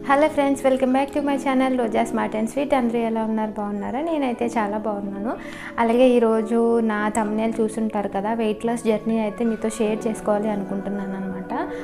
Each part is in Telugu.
hello friends welcome back to my channel Roja smart and sweet అందరూ ఎలా ఉన్నారు బాగున్నారా నేనైతే చాలా బాగున్నాను అలాగే ఈరోజు నా తమ్నేల్ చూసుంటారు కదా వెయిట్ లాస్ జర్నీ అయితే మీతో షేర్ చేసుకోవాలి అనుకుంటున్నాను అనమాట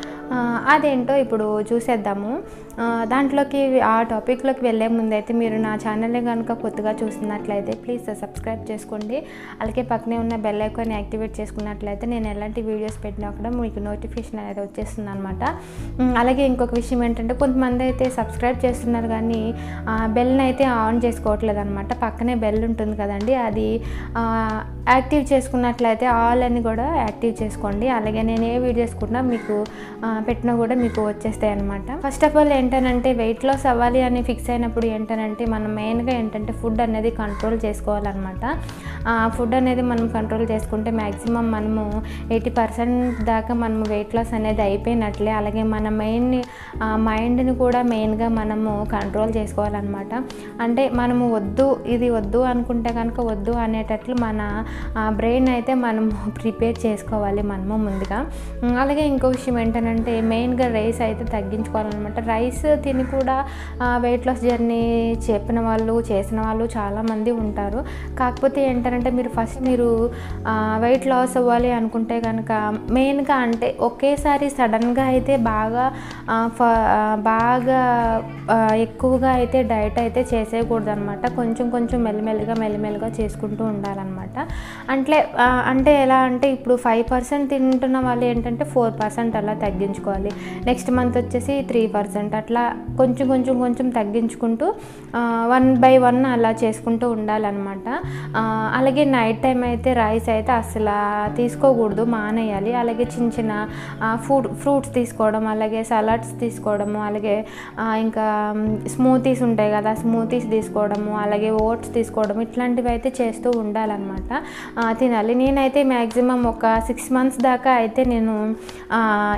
అదేంటో ఇప్పుడు చూసేద్దాము ఆ, దాంట్లోకి ఆ టాపిక్లోకి వెళ్ళే ముందైతే మీరు నా ఛానల్ని కనుక కొత్తగా చూస్తున్నట్లయితే ప్లీజ్ సబ్స్క్రైబ్ చేసుకోండి అలాగే పక్కనే ఉన్న బెల్ ఐకాన్ యాక్టివేట్ చేసుకున్నట్లయితే నేను ఎలాంటి వీడియోస్ పెట్టినా కూడా మీకు నోటిఫికేషన్ అనేది వచ్చేస్తుంది అనమాట అలాగే ఇంకొక విషయం ఏంటంటే కొంతమంది అయితే సబ్స్క్రైబ్ చేస్తున్నారు కానీ ఆ, బెల్ని అయితే ఆన్ చేసుకోవట్లేదు అనమాట పక్కనే బెల్ ఉంటుంది కదండి అది ఆ, యాక్టివ్ చేసుకున్నట్లయితే ఆల్ అని కూడా యాక్టివ్ చేసుకోండి అలాగే నేను ఏ వీడియోస్ కూడా మీకు ఆ, పెట్టినా కూడా మీకు వచ్చేస్తాయి అనమాట ఫస్ట్ ఆఫ్ ఆల్ ఏంటనంటే వెయిట్ లాస్ అవ్వాలి అని ఫిక్స్ అయినప్పుడు ఏంటనంటే మనం మెయిన్గా ఏంటంటే ఫుడ్ అనేది కంట్రోల్ చేసుకోవాలన్నమాట ఫుడ్ అనేది మనం కంట్రోల్ చేసుకుంటే మ్యాక్సిమం మనము ఎయిటీ పర్సెంట్ దాకా మనము వెయిట్ లాస్ అనేది అయిపోయినట్లే అలాగే మన మెయిన్ మైండ్ని కూడా మెయిన్గా మనము కంట్రోల్ చేసుకోవాలన్నమాట అంటే మనము వద్దు ఇది వద్దు అనుకుంటే కనుక వద్దు అనేటట్లు మన బ్రెయిన్ అయితే మనము ప్రిపేర్ చేసుకోవాలి మనము ముందుగా ఉమ్, అలాగే ఇంకో విషయం ఏంటంటే మెయిన్గా రైస్ అయితే తగ్గించుకోవాలన్నమాట రైస్ తిని కూడా వెయిట్ లాస్ జర్నీ చెప్పిన వాళ్ళు చేసిన వాళ్ళు చాలామంది ఉంటారు కాకపోతే ఏంటంటే మీరు ఫస్ట్ మీరు వెయిట్ లాస్ అవ్వాలి అనుకుంటే కనుక మెయిన్గా అంటే ఒకేసారి సడన్గా అయితే బాగా ఆ, ఫ- ఆ, బాగా ఆ, ఎక్కువగా అయితే డైట్ అయితే చేసేయకూడదు అనమాట కొంచెం కొంచెం మెల్లిమెల్లిగా మెల్లిమెల్లిగా చేసుకుంటూ ఉండాలన్నమాట అంటే ఆ, అంటే ఎలా అంటే ఇప్పుడు ఫైవ్ పర్సెంట్ తింటున్న వాళ్ళు ఏంటంటే ఫోర్ పర్సెంట్ అలా తగ్గించుకోవాలి నెక్స్ట్ మంత్ వచ్చేసి త్రీ పర్సెంట్ అట్లా కొంచెం కొంచెం కొంచెం తగ్గించుకుంటూ వన్ బై వన్ అలా చేసుకుంటూ ఉండాలన్నమాట ఆ, అలాగే నైట్ టైం అయితే రైస్ అయితే అసలు తీసుకోకూడదు మానేయాలి అలాగే చిన్న చిన్న ఫుడ్ ఫ్రూట్స్ తీసుకోవడం అలాగే సలాడ్స్ తీసుకోవడము అలాగే ఆ, ఇంకా స్మూతీస్ ఉంటాయి కదా స్మూతీస్ తీసుకోవడము అలాగే ఓట్స్ తీసుకోవడం ఇట్లాంటివి అయితే చేస్తూ ఉండాలన్నమాట ఆ, తినాలి నేనైతే మ్యాక్సిమం ఒక సిక్స్ మంత్స్ దాకా అయితే నేను ఆ,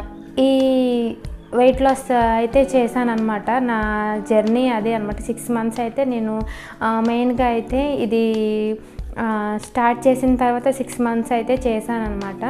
ఈ వెయిట్ లాస్ అయితే చేశానమాట నా జర్నీ అదే అనమాట సిక్స్ మంత్స్ అయితే నేను మెయిన్గా అయితే ఇది ఆ, స్టార్ట్ చేసిన తర్వాత సిక్స్ మంత్స్ అయితే చేశానన్నమాట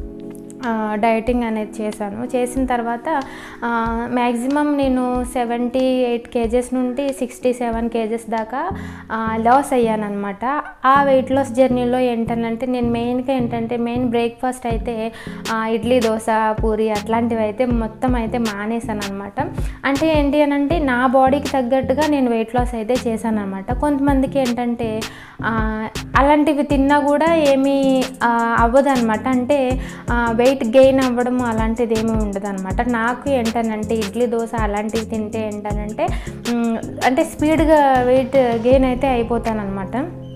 డైటింగ్ అనేది చేశాను చేసిన తర్వాత మ్యాక్సిమం నేను సెవెంటీ ఎయిట్ కేజెస్ నుండి సిక్స్టీ సెవెన్ కేజెస్ దాకా లాస్ అయ్యానమాట ఆ వెయిట్ లాస్ జర్నీలో ఏంటంటే నేను మెయిన్గా ఏంటంటే మెయిన్ బ్రేక్ఫాస్ట్ అయితే ఆ, ఇడ్లీ దోశ పూరి అట్లాంటివి అయితే మొత్తం అయితే మానేశాను అనమాట అంటే ఏంటి అని అంటే నా బాడీకి తగ్గట్టుగా నేను వెయిట్ లాస్ అయితే చేశాను అనమాట కొంతమందికి ఏంటంటే ఆ, అలాంటివి తిన్నా కూడా ఏమీ అవ్వదు అనమాట అంటే వెయిట్ గెయిన్ అవ్వడం అలాంటిది ఏమీ ఉండదు అనమాట నాకు ఏంటనంటే ఇడ్లీ దోశ అలాంటివి తింటే ఏంటనంటే మ్, అంటే స్పీడ్గా వెయిట్ గెయిన్ అయితే అయిపోతాను అనమాట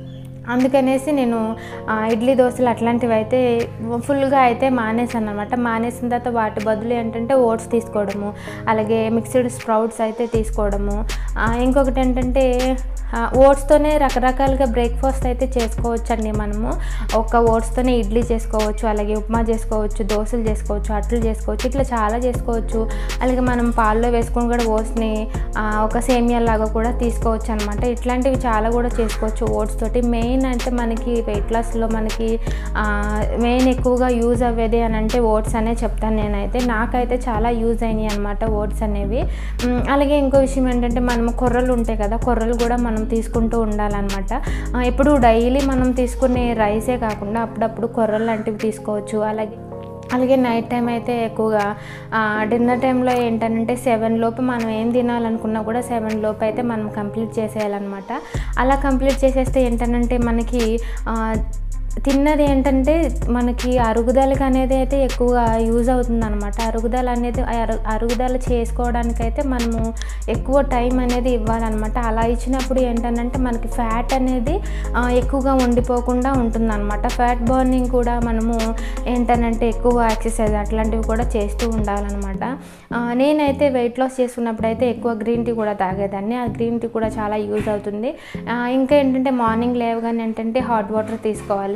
అందుకనేసి నేను ఆ, ఇడ్లీ దోశలు అట్లాంటివి అయితే ఫుల్గా అయితే మానేసాను అనమాట మానేసిన తర్వాత వాటి బదులు ఏంటంటే ఓట్స్ తీసుకోవడము అలాగే మిక్స్డ్ స్ప్రౌట్స్ అయితే తీసుకోవడము ఆ, ఇంకొకటి ఏంటంటే ఓట్స్తోనే రకరకాలుగా బ్రేక్ఫాస్ట్ అయితే చేసుకోవచ్చండి మనము ఒక ఓట్స్తోనే ఇడ్లీ చేసుకోవచ్చు అలాగే ఉప్మా చేసుకోవచ్చు దోశలు చేసుకోవచ్చు అట్లు చేసుకోవచ్చు ఇట్లా చాలా చేసుకోవచ్చు అలాగే మనం పాల్లో వేసుకొని కూడా ఓట్స్ని ఆ, ఒక సేమియా లాగా కూడా తీసుకోవచ్చు అనమాట ఇట్లాంటివి చాలా కూడా చేసుకోవచ్చు ఓట్స్ తోటి మెయిన్ అంటే మనకి వెయిట్ లాస్లో మనకి మెయిన్ ఎక్కువగా యూజ్ అవ్వేది అని అంటే ఓట్స్ అనే చెప్తాను నేనైతే నాకైతే చాలా యూజ్ అయినాయి అనమాట ఓట్స్ అనేవి మ్, అలాగే ఇంకో విషయం ఏంటంటే మనం కొర్రలు ఉంటాయి కదా కొర్రలు కూడా మనం తీసుకుంటూ ఉండాలన్నమాట ఆ, ఇప్పుడు డైలీ మనం తీసుకునే రైసే కాకుండా అప్పుడప్పుడు కొర్రలు లాంటివి తీసుకోవచ్చు అలాగే అలాగే నైట్ టైం అయితే ఎక్కువగా డిన్నర్ టైంలో ఏంటంటే సెవెన్ లోపు మనం ఏం తినాలనుకున్నా కూడా సెవెన్ లోపు అయితే మనం కంప్లీట్ చేసేయాలన్నమాట అలా కంప్లీట్ చేసేస్తే ఏంటంటే మనకి ఆ, తిన్నది ఏంటంటే మనకి అరుగుదలకి అనేది అయితే ఎక్కువగా యూజ్ అవుతుంది అనమాట అరుగుదల అనేది అరు- అరుగుదల చేసుకోవడానికైతే మనము ఎక్కువ టైం అనేది ఇవ్వాలన్నమాట అలా ఇచ్చినప్పుడు ఏంటంటే మనకి ఫ్యాట్ అనేది ఆ, ఎక్కువగా ఉండిపోకుండా ఉంటుంది అనమాట ఫ్యాట్ బర్నింగ్ కూడా మనము ఏంటనంటే ఎక్కువ ఎక్సర్సైజ్ అట్లాంటివి కూడా చేస్తూ ఉండాలన్నమాట ఆ, నేనైతే వెయిట్ లాస్ చేసుకున్నప్పుడు అయితే ఎక్కువ గ్రీన్ టీ కూడా తాగేదాన్ని ఆ గ్రీన్ టీ కూడా చాలా యూజ్ అవుతుంది ఆ, ఇంకా ఏంటంటే మార్నింగ్ లేవగానే ఏంటంటే హాట్ వాటర్ తీసుకోవాలి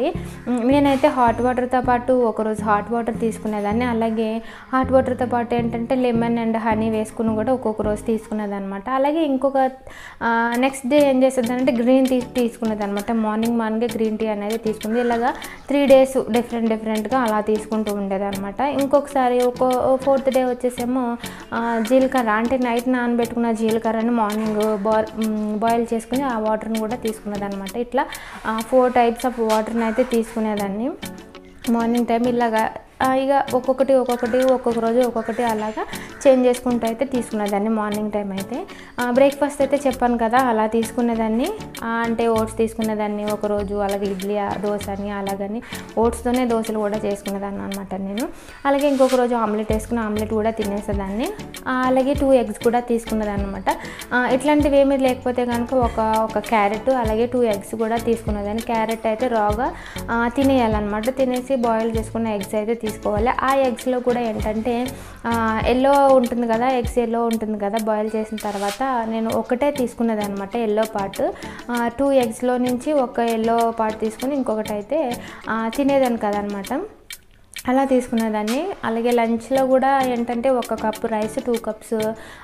తీసుకోవాలి మ్, నేనైతే హాట్ వాటర్తో పాటు ఒకరోజు హాట్ వాటర్ తీసుకునేదాన్ని అలాగే హాట్ వాటర్తో పాటు ఏంటంటే లెమన్ అండ్ హనీ వేసుకుని కూడా ఒక్కొక్క రోజు తీసుకునేదన్నమాట అలాగే ఇంకొక నెక్స్ట్ డే ఏం చేసేదానంటే గ్రీన్ టీ తీసుకునేదన్నమాట మార్నింగ్ మార్నింగే గ్రీన్ టీ అనేది తీసుకుంది ఇలాగా త్రీ డేస్ డిఫరెంట్ డిఫరెంట్గా అలా తీసుకుంటూ ఉండేదన్నమాట ఇంకొకసారి ఒక ఫోర్త్ డే వచ్చేసేమో ఆ, జీలకర్ర అంటే నైట్ నానబెట్టుకున్న జీలకర్రని మార్నింగ్ బాయిల్ బాయిల్ చేసుకుని ఆ వాటర్ని కూడా తీసుకునేదన్నమాట ఇట్లా ఫోర్ టైప్స్ ఆఫ్ వాటర్ని అయితే తీసుకునేదాన్ని మార్నింగ్ టైం ఇలాగా ఆ, ఇక ఒక్కొక్కటి ఒక్కొక్కటి ఒక్కొక్క రోజు ఒక్కొక్కటి అలాగా చేంజ్ చేసుకుంటూ అయితే తీసుకునేదాన్ని మార్నింగ్ టైం అయితే బ్రేక్ఫాస్ట్ అయితే చెప్పాను కదా అలా తీసుకునేదాన్ని ఆ, అంటే ఓట్స్ తీసుకునేదాన్ని ఒక రోజు అలాగే ఇడ్లీ ఆ, దోశ అని అలాగని ఓట్స్తోనే దోశలు కూడా చేసుకునేదాన్ని అనమాట నేను అలాగే ఇంకొక రోజు ఆమ్లెట్ వేసుకుని ఆమ్లెట్ కూడా తినేసేదాన్ని ఆ, అలాగే టూ ఎగ్స్ కూడా తీసుకునేదాన్ని అనమాట ఇట్లాంటివి ఏమీ లేకపోతే కనుక ఒక ఒక క్యారెట్ అలాగే టూ ఎగ్స్ కూడా తీసుకునేదాన్ని క్యారెట్ అయితే రాగా ఆ, తినేయాలన్నమాట తినేసి బాయిల్ చేసుకున్న ఎగ్స్ అయితే తీసుకోవాలి ఆ ఎగ్స్లో కూడా ఏంటంటే ఎల్లో ఉంటుంది కదా ఎగ్స్ ఎల్లో ఉంటుంది కదా బాయిల్ చేసిన తర్వాత నేను ఒకటే తీసుకున్నది అనమాట ఎల్లో పార్ట్ టూ ఎగ్స్లో నుంచి ఒక ఎల్లో పార్ట్ తీసుకుని ఇంకొకటి అయితే ఆ, తినేదాన్ని కదనమాట అలా తీసుకునేదాన్ని అలాగే లంచ్లో కూడా ఏంటంటే ఒక cup rice two cups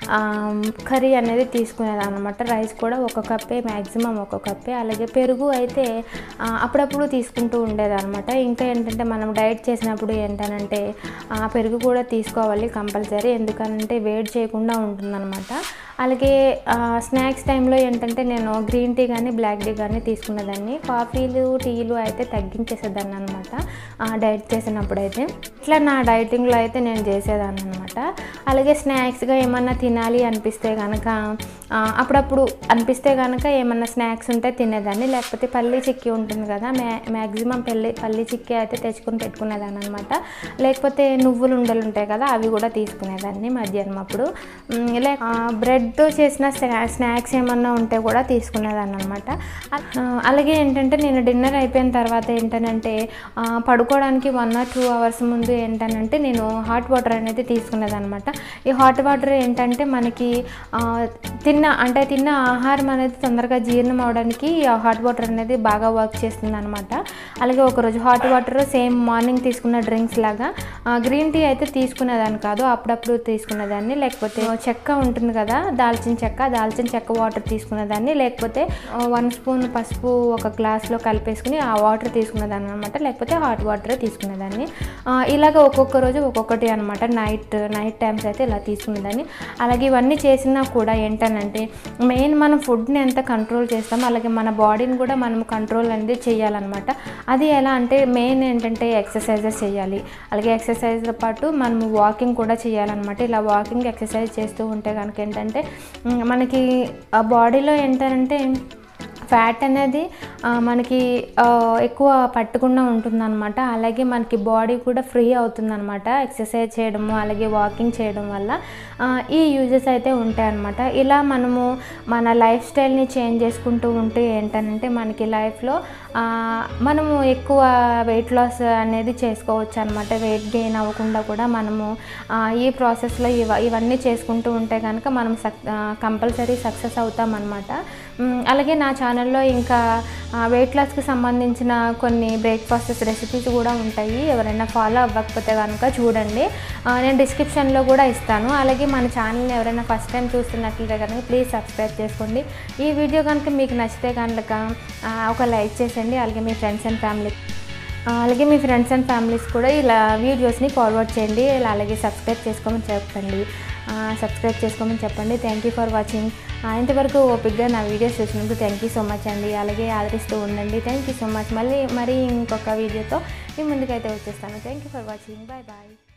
curry అనేది తీసుకునేదాన్ని అనమాట రైస్ కూడా ఒక కప్పే మ్యాక్సిమం ఒక కప్పే అలాగే పెరుగు అయితే ఆ, అప్పుడప్పుడు తీసుకుంటూ ఉండేదన్నమాట ఇంకా ఏంటంటే మనం డైట్ చేసినప్పుడు ఏంటనంటే ఆ, పెరుగు కూడా తీసుకోవాలి కంపల్సరీ ఎందుకనంటే వేడి చేయకుండా ఉంటుందన్నమాట అలాగే స్నాక్స్ టైంలో ఏంటంటే నేను గ్రీన్ టీ కానీ బ్లాక్ టీ కానీ తీసుకునేదాన్ని కాఫీలు టీలు అయితే తగ్గించేసేదాన్ని అనమాట డైట్ చేసినప్పుడు అయితే ఇట్లా నా డైటింగ్లో అయితే నేను చేసేదాన్ని అనమాట అలాగే స్నాక్స్గా ఏమన్నా తినాలి అనిపిస్తే కనుక ఆ, అప్పుడప్పుడు అనిపిస్తే కనుక ఏమన్నా స్నాక్స్ ఉంటే తినేదాన్ని లేకపోతే పల్లి చిక్కీ ఉంటుంది కదా మ్యా మ్యాక్సిమం పల్లి పల్లి చిక్కీ అయితే తెచ్చుకొని పెట్టుకునేదాన్ని అనమాట లేకపోతే నువ్వులు ఉండలు ఉంటాయి కదా అవి కూడా తీసుకునేదాన్ని మధ్యాహ్నం అప్పుడు మ్, లే బ్రెడ్తో చేసిన స్నా స్నాక్స్ ఏమన్నా ఉంటే కూడా తీసుకునేదాన్ని అనమాట అలాగే ఏంటంటే నేను డిన్నర్ అయిపోయిన తర్వాత ఏంటనంటే ఆ, పడుకోవడానికి వన్ ఆర్ టూ అవర్స్ ముందు ఏంటనంటే నేను హాట్ వాటర్ అనేది తీసుకునేదన్నమాట ఈ హాట్ వాటర్ ఏంటంటే మనకి ఆ, తిన్న అంటే తిన్న ఆహారం అనేది తొందరగా జీర్ణం అవడానికి ఆ హాట్ వాటర్ అనేది బాగా వర్క్ చేస్తుంది అనమాట అలాగే ఒకరోజు హాట్ వాటర్ సేమ్ మార్నింగ్ తీసుకున్న డ్రింక్స్ లాగా గ్రీన్ టీ అయితే తీసుకునేదాన్ని కాదు అప్పుడప్పుడు తీసుకునేదాన్ని లేకపోతే చెక్క ఉంటుంది కదా దాల్చిన చెక్క దాల్చిన చెక్క వాటర్ తీసుకునేదాన్ని లేకపోతే వన్ స్పూన్ పసుపు ఒక గ్లాస్లో కలిపేసుకుని ఆ వాటర్ తీసుకునేదాన్ని అనమాట లేకపోతే హాట్ వాటర్ తీసుకునేదాన్ని ఆ, ఇలాగ ఒక్కొక్క రోజు ఒక్కొక్కటి అనమాట నైట్ నైట్ టైమ్స్ అయితే ఇలా తీసుకునేదాన్ని అలాగే ఇవన్నీ చేసినా కూడా ఏంటనంటే మెయిన్ మనం ఫుడ్ని ఎంత కంట్రోల్ చేస్తాం అలాగే మన బాడీని కూడా మనం కంట్రోల్ అనేది చేయాలన్నమాట అది ఎలా అంటే మెయిన్ ఏంటంటే ఎక్సర్సైజెస్ చేయాలి అలాగే ఎక్సర్సైజ్తో పాటు మనం వాకింగ్ కూడా చేయాలన్నమాట ఇలా వాకింగ్ ఎక్సర్సైజ్ చేస్తూ ఉంటే కనుక ఏంటంటే మ్, మనకి ఆ బాడీలో ఏంటంటే ఫ్యాట్ అనేది ఆ, మనకి ఆ, ఎక్కువ పట్టకుండా ఉంటుందన్నమాట అలాగే మనకి బాడీ కూడా ఫ్రీ అవుతుందన్నమాట ఎక్సర్సైజ్ చేయడము అలాగే వాకింగ్ చేయడం వల్ల ఆ, ఈ యూజెస్ అయితే ఉంటాయన్నమాట ఇలా మనము మన లైఫ్ స్టైల్ని చేంజ్ చేసుకుంటూ ఉంటే ఏంటంటే మనకి లైఫ్లో ఆ, మనము ఎక్కువ వెయిట్ లాస్ అనేది చేసుకోవచ్చు అనమాట వెయిట్ గెయిన్ అవ్వకుండా కూడా మనము ఆ, ఈ ప్రాసెస్లో ఇవ ఇవన్నీ చేసుకుంటూ ఉంటే కనుక మనం సక్ కంపల్సరీ సక్సెస్ అవుతాం అనమాట అలాగే నా ఛానల్లో ఇంకా వెయిట్ లాస్కి సంబంధించిన కొన్ని బ్రేక్ఫాస్ట్ రెసిపీస్ కూడా ఉంటాయి ఎవరైనా ఫాలో అవ్వకపోతే కనుక చూడండి ఆ, నేను డిస్క్రిప్షన్లో కూడా ఇస్తాను అలాగే మన ఛానల్ని ఎవరైనా ఫస్ట్ టైం చూస్తున్నట్లయితే కనుక ప్లీజ్ సబ్స్క్రైబ్ చేసుకోండి ఈ వీడియో కనుక మీకు నచ్చితే కనుక ఆ, ఒక లైక్ చేసేయండి అలాగే మీ ఫ్రెండ్స్ అండ్ ఫ్యామిలీ ఆ, అలాగే మీ ఫ్రెండ్స్ అండ్ ఫ్యామిలీస్ కూడా ఇలా వీడియోస్ని ఫార్వర్డ్ చేయండి ఇలా అలాగే సబ్స్క్రైబ్ చేసుకోమని చెప్పండి ఆ, సబ్స్క్రైబ్ చేసుకోమని చెప్పండి థ్యాంక్ యూ ఫర్ వాచింగ్ ఇంతవరకు ఓపిక్గా నా వీడియోస్ చూసినందుకు థ్యాంక్ యూ సో మచ్ అండి అలాగే ఆదరిస్తూ ఉండండి థ్యాంక్ యూ సో మచ్ మళ్ళీ మరీ ఇంకొక వీడియోతో మీ ముందుకైతే వచ్చేస్తాను thank you for watching bye bye